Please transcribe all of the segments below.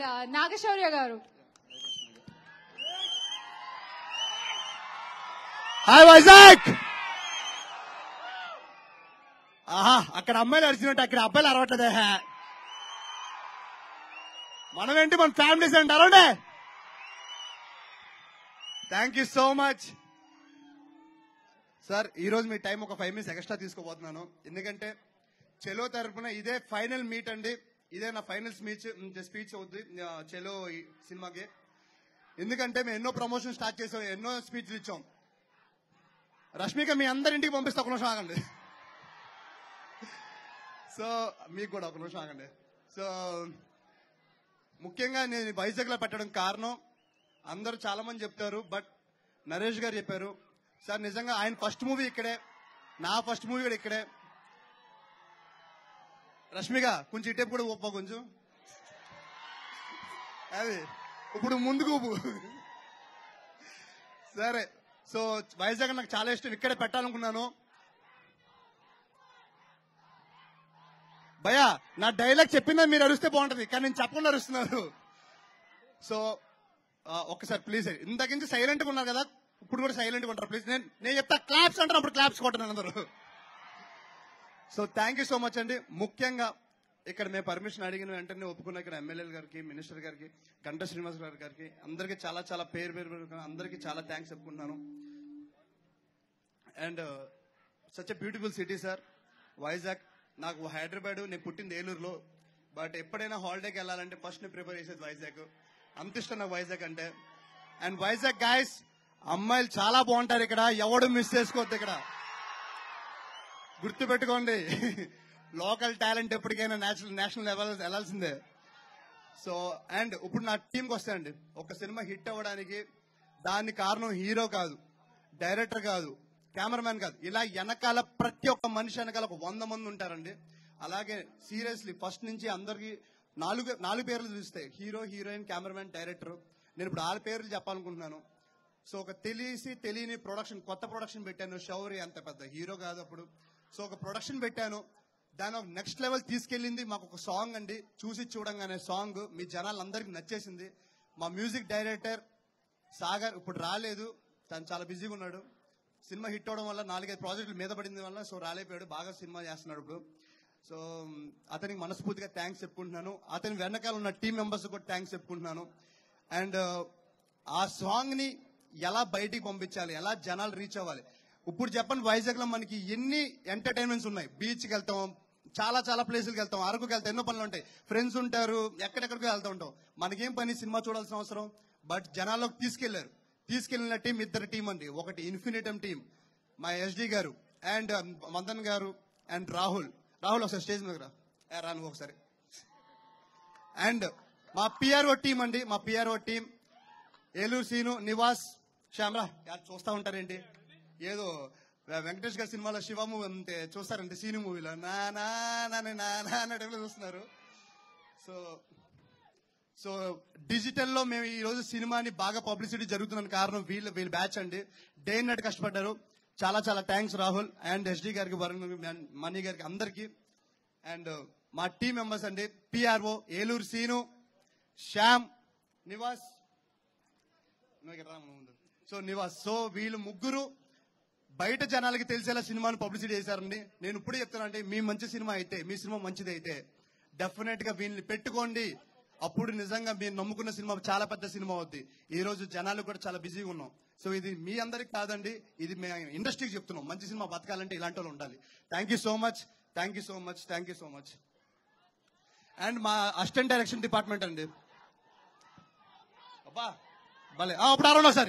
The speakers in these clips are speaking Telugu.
నాగశౌర్య గారు హాయ్ వైజాగ్ ఆహా అక్కడ అమ్మాయిలు అరిచినట్టు అక్కడ అబ్బాయిలు అరవట్లేదే మనం ఏంటి మన ఫ్యామిలీస్ ఏంటి అరవండి thank you so much sir ఈ రోజు మీ టైం ఒక ఫైవ్ మినిట్స్ ఎక్స్ట్రా తీసుకోబోతున్నాను ఎందుకంటే చెలో తరపున ఇదే ఫైనల్ మీట్ అండి ఇదే నా ఫైనల్ స్పీచ్ స్పీచ్ అవుద్ది ఆ, చెలో ఈ సినిమాకి ఎందుకంటే మేము ఎన్నో ప్రమోషన్ స్టార్ట్ చేసాం ఎన్నో స్పీచ్లు ఇచ్చాం రష్మిక మీ అందరింటికి పంపిస్తే ఒక నిమిషం ఆగండి సో మీకు కూడా ఒక నిమిషం ఆగండి సో ముఖ్యంగా నేను వైజాగ్ లో పెట్టడం కారణం అందరూ చాలా మంది చెప్తారు బట్ నరేష్ గారు చెప్పారు సార్ నిజంగా ఆయన ఫస్ట్ మూవీ ఇక్కడే నా ఫస్ట్ మూవీ కూడా ఇక్కడే రష్మిక కొంచెం ఇటేపు కూడా ఊప కొంచెం అది ఇప్పుడు ముందుకు ఊపు సరే సో వైజాగ్ నాకు చాలా ఇష్టం ఇక్కడే పెట్టాలనుకున్నాను భయా నా డైలాగ్ చెప్పిందా మీరు అరుస్తే బాగుంటది కానీ నేను చెప్పకుండా అరుస్తున్నారు సో ఆ, ఒక్కసారి ప్లీజ్ ఇందాక నుంచి సైలెంట్ గా ఉన్నారు కదా ఇప్పుడు కూడా సైలెంట్ గా ఉంటారు ప్లీజ్ నేను నేను చెప్తా క్లాప్స్ అంటారు అప్పుడు క్లాప్స్ కొట్టను అందరూ so thank you so much అండి ముఖ్యంగా ఇక్కడ మేము పర్మిషన్ అడిగిన వెంటనే ఒప్పుకున్న ఇక్కడ ఎమ్మెల్యేల గారికి మినిస్టర్ గారికి గంట శ్రీనివాస్ గారి గారికి అందరికీ చాలా చాలా పేరు పేరు పేరు అందరికీ చాలా థ్యాంక్స్ చెప్పుకుంటున్నాను and such a beautiful city sir Vizag నాకు హైదరాబాద్ నేను పుట్టింది ఏలూరులో బట్ ఎప్పుడైనా హాలిడేకి వెళ్ళాలంటే ఫస్ట్ నేను ప్రిపేర్ చేసేది వైజాగ్ అంత ఇష్టం నాకు వైజాగ్ అంటే అండ్ వైజాగ్ గాయస్ అమ్మాయిలు చాలా బాగుంటారు ఇక్కడ ఎవడు మిస్ చేసుకోవద్దు ఇక్కడ గుర్తు పెట్టుకోండి లోకల్ టాలెంట్ ఎప్పటికైనా నేషనల్ నేషనల్ లెవెల్ వెళ్ళాల్సిందే సో అండ్ ఇప్పుడు నా టీంకి వస్తాయండి ఒక సినిమా హిట్ అవ్వడానికి దాని కారణం హీరో కాదు డైరెక్టర్ కాదు కెమెరామ్యాన్ కాదు ఇలా వెనకాల ప్రతి ఒక్క మనిషి వెనకాల ఒక వంద మంది ఉంటారండి అలాగే సీరియస్లీ ఫస్ట్ నుంచి అందరికి నాలుగు నాలుగు పేర్లు చూస్తాయి హీరో హీరోయిన్ కెమెరామ్యాన్ డైరెక్టర్ నేను ఇప్పుడు ఆరు పేర్లు చెప్పాలనుకుంటున్నాను సో ఒక తెలిసి తెలియని ప్రొడక్షన్ కొత్త ప్రొడక్షన్ పెట్టాను షౌరి అంత పెద్ద హీరో కాదు అప్పుడు సో ఒక ప్రొడక్షన్ పెట్టాను దాని ఒక నెక్స్ట్ లెవెల్ తీసుకెళ్ళింది మాకు ఒక సాంగ్ అండి చూసి చూడంగానే సాంగ్ మీ జనాలందరికీ నచ్చేసింది మా మ్యూజిక్ డైరెక్టర్ సాగర్ ఇప్పుడు రాలేదు తను చాలా బిజీగా ఉన్నాడు సినిమా హిట్ అవడం వల్ల నాలుగైదు ప్రాజెక్టులు మీద పడింది వల్ల సో రాలేపోయాడు బాగా సినిమా చేస్తున్నాడు ఇప్పుడు సో అతనికి మనస్ఫూర్తిగా థ్యాంక్స్ చెప్పుకుంటున్నాను అతని వెనకాల ఉన్న టీం మెంబర్స్ కూడా థ్యాంక్స్ చెప్పుకుంటున్నాను అండ్ ఆ సాంగ్ ని ఎలా బయటికి పంపించాలి ఎలా జనాలు రీచ్ అవ్వాలి ఇప్పుడు చెప్పండి వైజాగ్ లో మనకి ఎన్ని ఎంటర్టైన్మెంట్స్ ఉన్నాయి బీచ్కి వెళ్తాం చాలా చాలా ప్లేసులకు వెళ్తాం అరకుకి వెళ్తాం ఎన్నో పనులు ఉంటాయి ఫ్రెండ్స్ ఉంటారు ఎక్కడెక్కడికో వెళ్తూ ఉంటాం మనకేం పని సినిమా చూడాల్సిన అవసరం బట్ జనాల్లోకి తీసుకెళ్లారు తీసుకెళ్లిన టీం ఇద్దరు టీం అండి ఒకటి ఇన్ఫినిటమ్ టీం మా ఎస్డి గారు అండ్ మదన్ గారు అండ్ రాహుల్ రాహుల్ ఒకసారి స్టేజ్ మీద రా ఏ, రా నువ్వు ఒకసారి అండ్ మా పిఆర్ఓ టీం అండి మా పిఆర్ఓ టీం ఏలూరు సీను నివాస్ శ్యామరా యార్ చూస్తా ఉంటారేంటి ఏదో వె- వెంకటేష్ గారి సినిమాలో శివ మూవీ అంతే చూస్తారంటే సీను మూవీలో నా నా నా నా నా నా అనే టైంలో చూస్తున్నారు సో సో డిజిటల్ లో మేము ఈ రోజు సినిమాని బాగా పబ్లిసిటీ జరుగుతున్న కారణం వీళ్ళ వీళ్ళ బ్యాచ్ అండి డే నట్ కష్టపడ్డారు చాలా చాలా థ్యాంక్స్ రాహుల్ అండ్ ఎస్డి గారికి వరుణ్ గారికి, మణి గారికి అందరికి అండ్ మా టీం మెంబర్స్ అండి పిఆర్ఓ ఏలూరు సీను శ్యామ్ నివాస్ నువ్వు ఇక్కడ రా ముందు. సో నివాస్ సో వీళ్ళు ముగ్గురు బయట జనాలకి తెలిసేలా సినిమాను పబ్లిసిటీ చేశారండి నేను ఇప్పుడే చెప్తానండి మీ మంచి సినిమా అయితే మీ సినిమా మంచిది అయితే డెఫినెట్ గా వీళ్ళని పెట్టుకోండి అప్పుడు నిజంగా మీరు నమ్ముకున్న సినిమా చాలా పెద్ద సినిమా అవుద్ది ఈ రోజు జనాలు కూడా చాలా బిజీగా ఉన్నాం సో ఇది మీ అందరికి కాదండి ఇది మేము ఇండస్ట్రీకి చెప్తున్నాం మంచి సినిమా బతకాలంటే ఇలాంటి వాళ్ళు ఉండాలి thank you so much thank you so much thank you so much and మా అసిస్టెంట్ డైరెక్షన్ డిపార్ట్మెంట్ అండి అబ్బా భలే ఆ, ఇప్పుడు అరౌండ్ ఒకసారి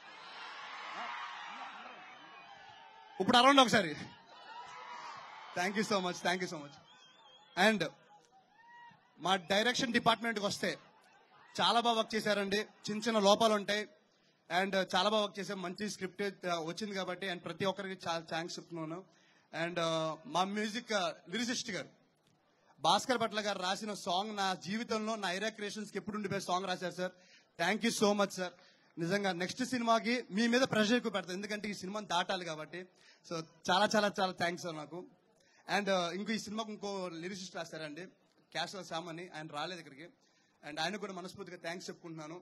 ఇప్పుడు అరౌండ్ ఒకసారి thank you so much thank you so much and మా డైరెక్షన్ డిపార్ట్మెంట్కి వస్తే చాలా బాగా వర్క్ చేశారండి చిన్న చిన్న లోపాలు ఉంటాయి అండ్ చాలా బాగా వర్క్ చేసాం మంచి స్క్రిప్ట్ వచ్చింది కాబట్టి అండ్ ప్రతి ఒక్కరికి చాలా థ్యాంక్స్ చెప్తున్నాను అండ్ మా మ్యూజిక్ లిరిసిస్ట్ గారు భాస్కర్ భట్ల గారు రాసిన సాంగ్ నా జీవితంలో నా ఐరా క్రియేషన్స్ కి ఎప్పుడు ఉండిపోయే సాంగ్ రాశారు sir thank you so much sir నిజంగా నెక్స్ట్ సినిమాకి మీ మీద ప్రెషర్ ఎక్కువ పెడతాను ఎందుకంటే ఈ సినిమాని దాటాలి కాబట్టి సో చాలా చాలా చాలా థ్యాంక్స్ సార్ నాకు అండ్ ఇంకో ఈ సినిమాకు ఇంకో లిరిసిస్ట్ రాస్తారండి క్యాష్ శ్యామ్ అని ఆయన రాలేదు ఇక్కడికి అండ్ ఆయన కూడా మనస్ఫూర్తిగా థ్యాంక్స్ చెప్పుకుంటున్నాను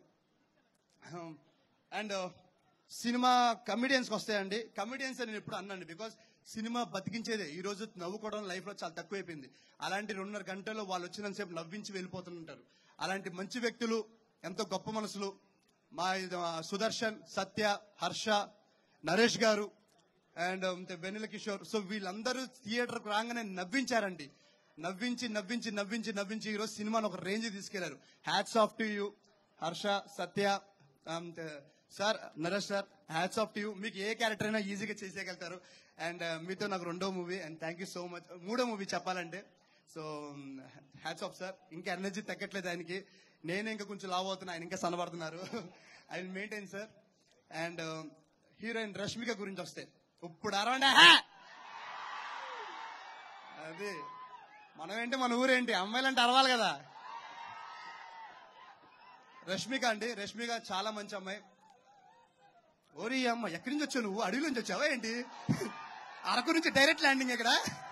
అండ్ సినిమా కమిడియన్స్ వస్తాయండి కమిడియన్స్ అని నేను ఎప్పుడు అన్నాను బికాస్ సినిమా బతికించేదే ఈ రోజు నవ్వుకోవడం లైఫ్ లో చాలా తక్కువైపోయింది అలాంటి రెండున్నర గంటల్లో వాళ్ళు వచ్చినంతసేపు నవ్వించి వెళ్ళిపోతుంటారు అలాంటి మంచి వ్యక్తులు ఎంతో గొప్ప మనసులు మా ఇది, ఆ, సుదర్శన్ సత్య హర్ష నరేష్ గారు అండ్ వెన్నెల కిషోర్ సో వీళ్ళందరూ థియేటర్ రాగానే నవ్వించారండి నవ్వించి నవ్వించి నవ్వించి నవ్వించి ఈరోజు సినిమాను ఒక రేంజ్ తీసుకెళ్లారు hats off to you Harsha Satya sir Naresh sir hats off to you మీకు ఏ క్యారెక్టర్ అయినా ఈజీగా చేసేయగలుగుతారు అండ్ మీతో నాకు రెండో movie and thank you so much మూడో మూవీ చెప్పాలంటే సో హ్యాట్స్ ఆఫ్ సార్ ఇంకా ఎనర్జీ తగ్గట్లేదు ఆయనకి నేను ఇంకా కొంచెం లావ్ అవుతున్నా ఆయన ఇంకా సన్నబడుతున్నారు I will maintain sir and heroine Rashmika గురించి వస్తే ఇప్పుడు అరవండి అది మనం ఏంటి మన ఊరేంటి అమ్మాయిలంటే అరవాలి కదా రష్మిక అండి రష్మిక చాలా మంచి అమ్మాయి ఓరి అమ్మ ఎక్కడి నుంచి వచ్చావు నువ్వు అడవి నుంచి వచ్చావా ఏంటి అరకు నుంచి డైరెక్ట్ ల్యాండింగ్ ఇక్కడ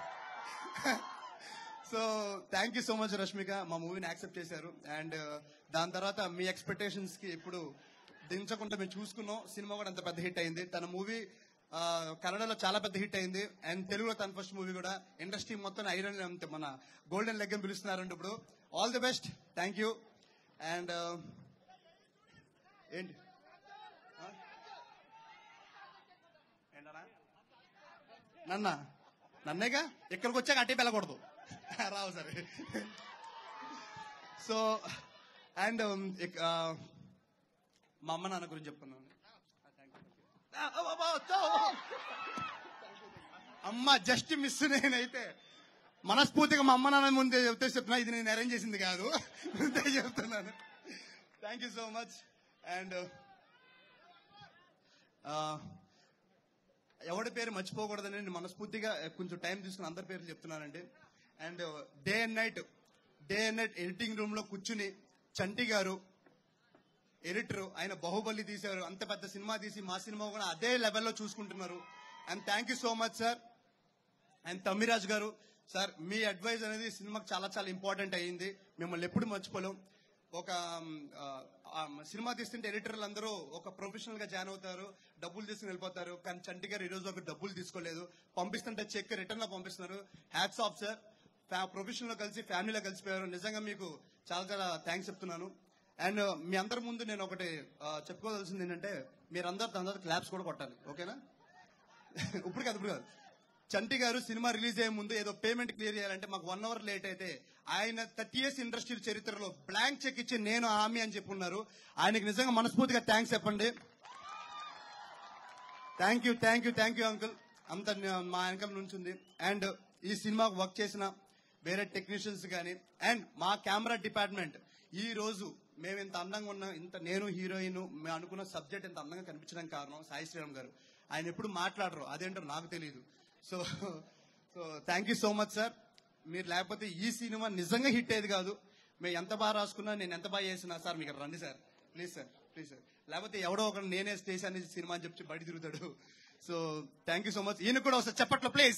so thank you so much Rashmika మా మూవీని యాక్సెప్ట్ చేశారు అండ్ దాని తర్వాత మీ ఎక్స్పెక్టేషన్స్ కి ఇప్పుడు దించకుండా మేము చూసుకున్నాం సినిమా కూడా అంత పెద్ద హిట్ అయింది తన మూవీ కన్నడలో చాలా పెద్ద హిట్ అయింది అండ్ తెలుగులో తన ఫస్ట్ మూవీ కూడా ఇండస్ట్రీ మొత్తం ఐరన్ అంతే మన గోల్డెన్ లెగ్ అని పిలుస్తున్నారండి ఇప్పుడు all the best thank you and ఏంటి ఆ? ఏంటన్నా నన్న నన్నేగా ఇక్కడికి వచ్చాక అట్టే వెళ్ళకూడదు రావు సరే సో అండ్ మా అమ్మ నాన్న గురించి చెప్తున్నాను ఆ, ఆ, ఆ, ఆ, ఆ. అమ్మ జస్ట్ మిస్ నేనైతే మనస్ఫూర్తిగా మా అమ్మ నాన్న ముందే చెప్తే చెప్తున్నా ఇది నేను అరేంజ్ చేసింది కాదు ముందే చెప్తున్నాను thank you so much and ఎవడి పేరు మర్చిపోకూడదని నేను మనస్ఫూర్తిగా కొంచెం టైం తీసుకుని అందరి పేర్లు చెప్తున్నానండి and day and night day and night editing room లో కూర్చుని చంటి గారు ఎడిటర్ ఆయన బాహుబలి తీశారు అంత పెద్ద సినిమా తీసి మా సినిమా కూడా అదే లెవెల్లో చూసుకుంటున్నారు and thank you so much sir and Thammiraj గారు సార్ మీ అడ్వైజ్ అనేది సినిమాకి చాలా చాలా ఇంపార్టెంట్ అయ్యింది మిమ్మల్ని ఎప్పుడు మర్చిపోలేం ఒక మ్, ఆ, ఆ, సినిమా తీస్తుంటే ఎడిటర్లు అందరూ ఒక ప్రొఫెషనల్ గా జాయిన్ అవుతారు డబ్బులు తీసుకుని వెళ్ళిపోతారు కానీ చంటి గారు ఈ రోజు ఒక డబ్బులు తీసుకోలేదు పంపిస్తుంటే చెక్ రిటర్న్ లో పంపిస్తున్నారు హ్యాట్స్ ఆఫ్ సార్ ప్రొఫెషనల్ లో కలిసి ఫ్యామిలీలో కలిసిపోయారు నిజంగా మీకు చాలా చాలా థ్యాంక్స్ చెప్తున్నాను అండ్ మీ అందరి ముందు నేను ఒకటి ఆ, చెప్పుకోవాల్సింది ఏంటంటే మీరందరూ దాని తర్వాత క్లాప్స్ కూడా కొట్టాలి ఓకేనా ఇప్పుడు కాదు ఇప్పుడు కాదు చంటి గారు సినిమా రిలీజ్ అయ్యే ముందు ఏదో పేమెంట్ క్లియర్ చేయాలంటే మాకు వన్ అవర్ లేట్ అయితే ఆయన థర్టీ ఇయర్స్ ఇండస్ట్రీ చరిత్రలో బ్లాంక్ చెక్ ఇచ్చి నేను హామీ అని చెప్పున్నారు ఆయనకి నిజంగా మనస్ఫూర్తిగా థ్యాంక్స్ చెప్పండి thank you thank you thank you uncle అంత న- మా వెనకాల నుంచి ఉంది అండ్ ఈ సినిమాకు వర్క్ చేసిన వేరే టెక్నీషియన్స్ కానీ అండ్ మా కెమెరా డిపార్ట్మెంట్ ఈ రోజు మేము ఇంత అందంగా ఉన్న ఇంత నేను హీరోయిన్ మేము అనుకున్న సబ్జెక్ట్ ఇంత అందంగా కనిపించడానికి కారణం సాయి శ్రీరామ్ గారు ఆయన ఎప్పుడు మాట్లాడరు అదేంటో నాకు తెలియదు so so thank you so much sir మీరు లేకపోతే ఈ సినిమా నిజంగా హిట్ అయ్యేది కాదు మేము ఎంత బాగా రాసుకున్నా నేను ఎంత బాగా చేసినా సార్ మీకు రండి sir please sir please sir లేకపోతే ఎవడో ఒకడు నేనే స్టేషన్ నుంచి సినిమా అని చెప్పి బయట తిరుగుతాడు so thank you so much ఈయన కూడా ఒకసారి చెప్పట్లో please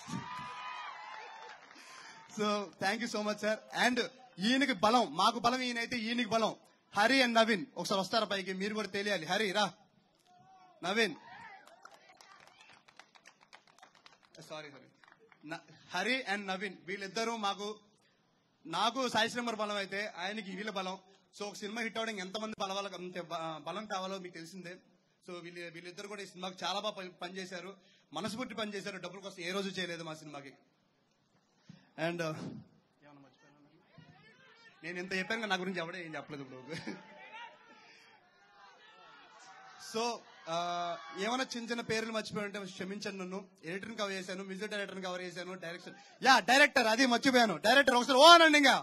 so thank you so much sir and ఈయనకి బలం మాకు బలం ఈయనైతే ఈయనకి బలం హరి అండ్ నవీన్ ఒకసారి వస్తారా పైకి మీరు కూడా తెలియాలి హరి రా Naveen sorry sorry Hari and Naveen వీళ్ళిద్దరూ మాకు నాకు సాయి శ్రీమర్ బలం అయితే ఆయనకి వీళ్ళ బలం సో ఒక సినిమా హిట్ అవడానికి ఎంతమంది బలవాల అంతే బ- బలం కావాలో మీకు తెలిసిందే సో వీళ్ళు వీళ్ళిద్దరు కూడా ఈ సినిమాకి చాలా బాగా పని- పనిచేశారు మనస్ఫూర్తి పనిచేశారు డబ్బుల కోసం ఏ రోజు చేయలేదు మా సినిమాకి అండ్ ఏమన్నా మర్చిపోయానా? నేను ఇంత చెప్పాను కదా, నా గురించి ఎవడే ఏం చెప్పలేదు ఇప్పుడు సో ఆ, ఏమైనా చిన్న చిన్న పేర్లు మర్చిపోయి ఉంటే క్షమించండి నన్ను ఎడిటర్ కవర్ చేశాను మ్యూజిక్ డైరెక్టర్ కవర్ చేశాను డైరెక్షన్ యా డైరెక్టర్ అది మర్చిపోయాను డైరెక్టర్ ఒకసారి ఓ అనండి ఇంకా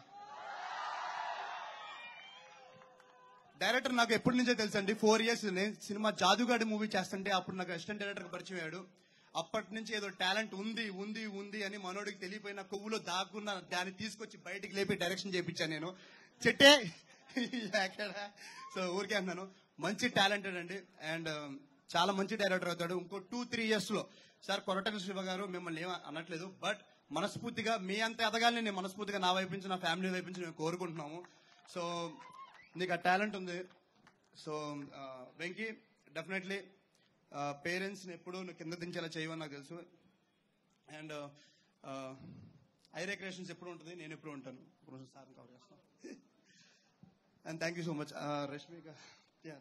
డైరెక్టర్ నాకు ఎప్పటి నుంచో తెలుసండి ఫోర్ ఇయర్స్ నేను సినిమా జాదుగాడి మూవీ చేస్తుంటే అప్పుడు నాకు అసిస్టెంట్ డైరెక్టర్ పరిచయం అయ్యాడు అప్పటి నుంచి ఏదో టాలెంట్ ఉంది ఉంది ఉంది అని మనోడికి తెలియపోయిన కొవ్వులో దాక్కున్న దాన్ని తీసుకొచ్చి బయటికి లేపి డైరెక్షన్ చేయించాను నేను చెట్టే ఎక్కడ సో ఊరికే అన్నాను మంచి టాలెంటెడ్ అండి అండ్ చాలా మంచి డైరెక్టర్ అవుతాడు ఇంకో టూ త్రీ ఇయర్స్ లో సార్ కొరటల శివ గారు మిమ్మల్ని ఏం అనట్లేదు బట్ మనస్ఫూర్తిగా మీ అంత ఎదగాలని నేను మనస్ఫూర్తిగా నా వైపు నుంచి నా ఫ్యామిలీ వైపు నుంచి మేము కోరుకుంటున్నాము సో నీకు ఆ టాలెంట్ ఉంది సో వెంకీ డెఫినెట్లీ పేరెంట్స్ని ఎప్పుడూ నువ్వు కింద దించేలా చేయవని నాకు తెలుసు అండ్ ఐ రిక్రియేషన్స్ ఎప్పుడు ఉంటుంది నేను ఎప్పుడు ఉంటాను ఇప్పుడు సార్ కవర్ చేస్తాను and thank you so much Rashmika యా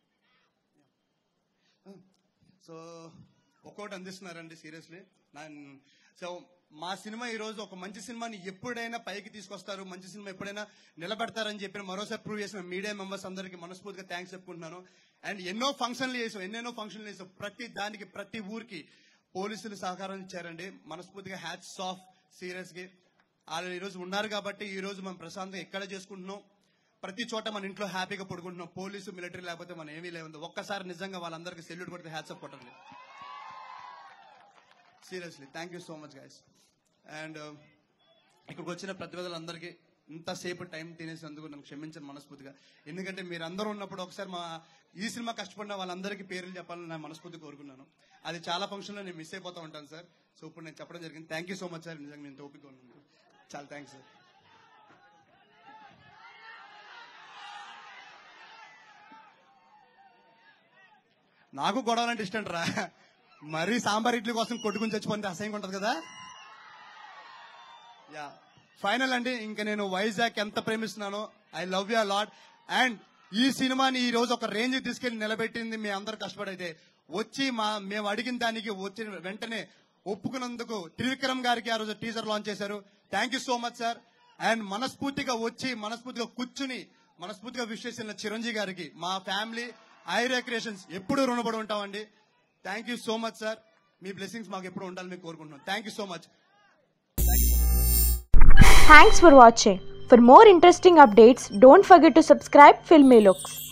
సో ఒక్కొక్కటి అందిస్తున్నారండి సీరియస్లీ సో మా సినిమా ఈ రోజు ఒక మంచి సినిమాని ఎప్పుడైనా పైకి తీసుకొస్తారు మంచి సినిమా ఎప్పుడైనా నిలబెడతారని చెప్పిన మరోసారి ప్రూవ్ చేసిన మీడియా మెంబర్స్ అందరికి మనస్ఫూర్తిగా థ్యాంక్స్ చెప్పుకుంటున్నాను అండ్ ఎన్నో ఫంక్షన్లు చేసాం ఎన్నెన్నో ఫంక్షన్లు చేసాం ప్రతి దానికి ప్రతి ఊరికి పోలీసులు సహకారం ఇచ్చారండి మనస్ఫూర్తిగా హ్యాట్స్ ఆఫ్ సీరియస్ కి వాళ్ళు ఈ రోజు ఉన్నారు కాబట్టి ఈ రోజు మనం ప్రశాంతంగా ఎక్కడ చేసుకుంటున్నాం ప్రతి చోట మన ఇంట్లో హ్యాపీగా పడుకుంటున్నాం పోలీసు మిలిటరీ లేకపోతే మనం ఏమీ లేదు ఒక్కసారి నిజంగా వాళ్ళందరికీ సెల్యూట్ కొడితే హ్యాట్స్ అప్ కొట్టండి seriously thank you so much guys and ఇక్కడికి వచ్చిన ప్రతిభలందరికీ ఇంతసేపు టైం తినేసినందుకు నన్ను క్షమించండి మనస్ఫూర్తిగా ఎందుకంటే మీరు అందరూ ఉన్నప్పుడు ఒకసారి మా ఈ సినిమా కష్టపడిన వాళ్ళందరికీ పేర్లు చెప్పాలని నేను మనస్ఫూర్తి కోరుకున్నాను అది చాలా ఫంక్షన్లో నేను మిస్ అయిపోతూ ఉంటాను సార్ సో ఇప్పుడు నేను చెప్పడం జరిగింది thank you so much sir నిజంగా నేను ఓపిక ఉన్నాను చాలా థ్యాంక్స్ సార్ నాకు గొడవలంటే ఇష్టం రా మరీ సాంబార్ ఇడ్లీ కోసం కొట్టుకుని చచ్చిపోతే అసహ్యంగా ఉంటది కదా యా ఫైనల్ అండి ఇంకా నేను వైజాగ్ ఎంత ప్రేమిస్తున్నానో I love you lot and ఈ సినిమాని ఈ రోజు ఒక రేంజ్ తీసుకెళ్లి నిలబెట్టింది మీ అందరు కష్టపడైతే వచ్చి మా మేము అడిగిన దానికి వచ్చిన వెంటనే ఒప్పుకున్నందుకు త్రివిక్రమ్ గారికి ఆ రోజు టీజర్ లాంచ్ చేశారు thank you so much sir and మనస్ఫూర్తిగా వచ్చి మనస్ఫూర్తిగా కూర్చుని మనస్ఫూర్తిగా విష్ చేసిన చిరంజీవి గారికి మా ఫ్యామిలీ ఐరే క్రియేషన్స్ ఎప్పుడు రుణపడి ఉంటామండి thank you so much sir మీ బ్లెస్సింగ్స్ మాకు ఎప్పుడు ఉండాలని మేము కోరుకుంటున్నాం thank you so much Thanks for watching. For more interesting updates, don't forget to subscribe Filmy Looks.